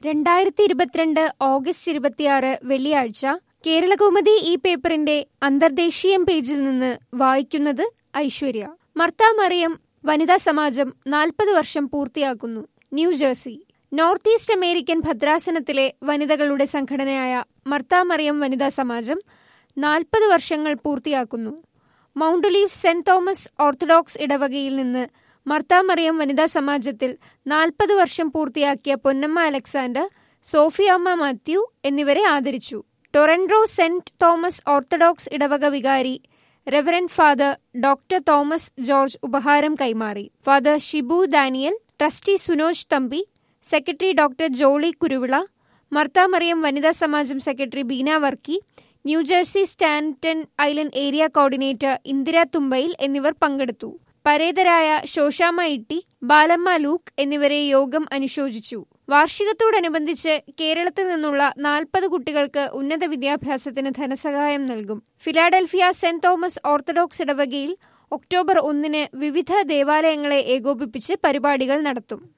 രണ്ടായിരത്തി ഇരുപത്തിരണ്ട് ഓഗസ്റ്റ് ഇരുപത്തിയാറ് വെള്ളിയാഴ്ച കേരളകൗമുദി ഈ പേപ്പറിന്റെ അന്തർദേശീയം പേജിൽ നിന്ന് വായിക്കുന്നത് ഐശ്വര്യ മർത്ത മറിയം വനിതാ സമാജം നാൽപ്പത് വർഷം പൂർത്തിയാക്കുന്നു ന്യൂജേഴ്സി നോർത്ത് ഈസ്റ്റ് അമേരിക്കൻ ഭദ്രാസനത്തിലെ വനിതകളുടെ സംഘടനയായ മർത്ത മറിയം വനിതാ സമാജം നാൽപ്പത് വർഷങ്ങൾ പൂർത്തിയാക്കുന്നു Mount Olive Saint Thomas Orthodox ഇടവകയിൽ നിന്ന് മർത്ത മറിയം വനിതാ സമാജത്തിൽ നാൽപ്പത് വർഷം പൂർത്തിയാക്കിയ പൊന്നമ്മ അലക്സാണ്ടർ സോഫിയമ്മ മാത്യു എന്നിവരെ ആദരിച്ചു ടൊറൻഡോ സെന്റ് തോമസ് ഓർത്തഡോക്സ് ഇടവക വികാരി reverend father doctor Thomas George ഉപഹാരം കൈമാറി father Shibu Daniel trustee Sunoj Thampi secretary doctor Jolly Kuruvila Marth Mariam Vanitha Samajam secretary Beena Varkey New Jersey Staten Island area coordinator Indira Thumpayil എന്നിവർ പങ്കെടുത്തു പരേതരായ ശോശാമ ഇട്ടി ബാലമ്മ ലൂക്ക് എന്നിവരെ യോഗം അനുശോചിച്ചു വാർഷികത്തോടനുബന്ധിച്ച് കേരളത്തിൽ നിന്നുള്ള നാൽപ്പത് കുട്ടികൾക്ക് ഉന്നത വിദ്യാഭ്യാസത്തിന് ധനസഹായം നൽകും ഫിലാഡൽഫിയ സെന്റ് തോമസ് ഓർത്തഡോക്സ് ഇടവകയിൽ ഒക്ടോബർ ഒന്നിന് വിവിധ ദേവാലയങ്ങളെ ഏകോപിപ്പിച്ച് പരിപാടികൾ നടത്തും